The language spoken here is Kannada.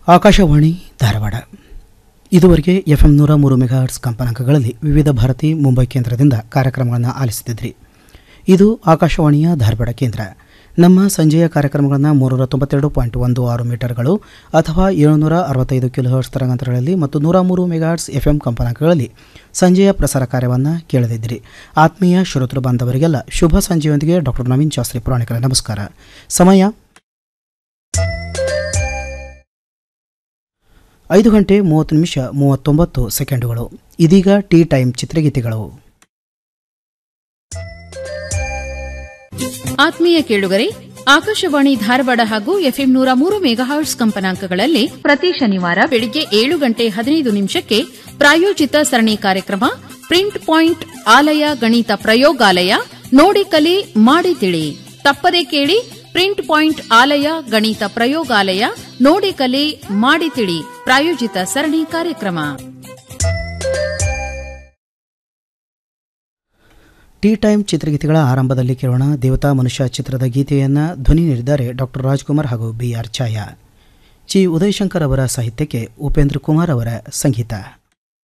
ಆಕಾಶವಾಣಿ ಧಾರವಾಡ ಇದುವರೆಗೆ ಎಫ್ ಎಂ ನೂರ ಮೂರು ಮೆಗಾಹರ್ಟ್ಸ್ ಕಂಪನಾಂಕಗಳಲ್ಲಿ ವಿವಿಧ ಭಾರತಿ ಮುಂಬೈ ಕೇಂದ್ರದಿಂದ ಕಾರ್ಯಕ್ರಮಗಳನ್ನು ಆಲಿಸುತ್ತಿದ್ರಿ ಇದು ಆಕಾಶವಾಣಿಯ ಧಾರವಾಡ ಕೇಂದ್ರ ನಮ್ಮ ಸಂಜೆಯ ಕಾರ್ಯಕ್ರಮಗಳನ್ನು ಮೂರರ ತೊಂಬತ್ತೆರಡು ಪಾಯಿಂಟ್ ಒಂದು ಆರು ಮೀಟರ್ಗಳು ಅಥವಾ ಏಳುನೂರ ಅರವತ್ತೈದು ಕಿಲೋಹರ್ಟ್ಸ್ ತರಂಗಾಂತರಗಳಲ್ಲಿ ಮತ್ತು ನೂರ ಮೂರು ಮೆಗಾಹರ್ಟ್ಸ್ ಎಫ್ ಎಂ ಕಂಪನಾಂಕಗಳಲ್ಲಿ ಸಂಜೆಯ ಪ್ರಸಾರ ಕಾರ್ಯವನ್ನು ಕೇಳದಿದ್ದಿರಿ ಆತ್ಮೀಯ ಶ್ರೋತೃ ಬಾಂಧವರಿಗೆಲ್ಲ ಶುಭ ಸಂಜೆಯೊಂದಿಗೆ ಡಾಕ್ಟರ್ ನವೀನ್ ಶಾಸ್ತ್ರಿ ಪುರಾಣಿಕರ ನಮಸ್ಕಾರ ಸಮಯ ಐದು ಗಂಟೆ ಮೂವತ್ತು ನಿಮಿಷ ಮೂವತ್ತೊಂಬತ್ತು ಸೆಕೆಂಡುಗಳು ಇದೀಗ ಟೀ ಟೈಮ್ ಚಿತ್ರಗೀತೆಗಳು ಆತ್ಮೀಯ ಕೇಳುಗರೆ ಆಕಾಶವಾಣಿ ಧಾರವಾಡ ಹಾಗೂ ಎಫ್ಎಂ ನೂರ ಮೂರು ಮೆಗಾಹರ್ಟ್ಸ್ ಕಂಪನಾಂಕಗಳಲ್ಲಿ ಪ್ರತಿ ಶನಿವಾರ ಬೆಳಿಗ್ಗೆ ಏಳು ಗಂಟೆ ಹದಿನೈದು ನಿಮಿಷಕ್ಕೆ ಪ್ರಾಯೋಜಿತ ಸರಣಿ ಕಾರ್ಯಕ್ರಮ ಪ್ರಿಂಟ್ ಪಾಯಿಂಟ್ ಆಲಯ ಗಣಿತ ಪ್ರಯೋಗಾಲಯ ನೋಡಿ ಕಲಿ ಮಾಡಿ ತಿಳಿ ತಪ್ಪದೆ ಕೇಳಿ ಪ್ರಿಂಟ್ ಪಾಯಿಂಟ್ ಆಲಯ ಗಣಿತ ಪ್ರಯೋಗಾಲಯ ನೋಡಿ ಕಲಿ ಮಾಡಿ ತಿಳಿ ಪ್ರಾಯೋಜಿತ ಸರಣಿ ಕಾರ್ಯಕ್ರಮ ಟೀ ಟೈಮ್ ಚಿತ್ರಗೀತೆಗಳ ಆರಂಭದಲ್ಲಿ ಕೇಳೋಣ ದೇವತಾ ಮನುಷ್ಯ ಚಿತ್ರದ ಗೀತೆಯನ್ನು ಧ್ವನಿ ನೀಡಿದ್ದಾರೆ ಡಾಕ್ಟರ್ ರಾಜ್ಕುಮಾರ್ ಹಾಗೂ ಬಿ ಆರ್ ಛಾಯಾ ಚಿ ಉದಯಶಂಕರ್ ಅವರ ಸಾಹಿತ್ಯಕ್ಕೆ ಉಪೇಂದ್ರ ಕುಮಾರ್ ಅವರ ಸಂಗೀತ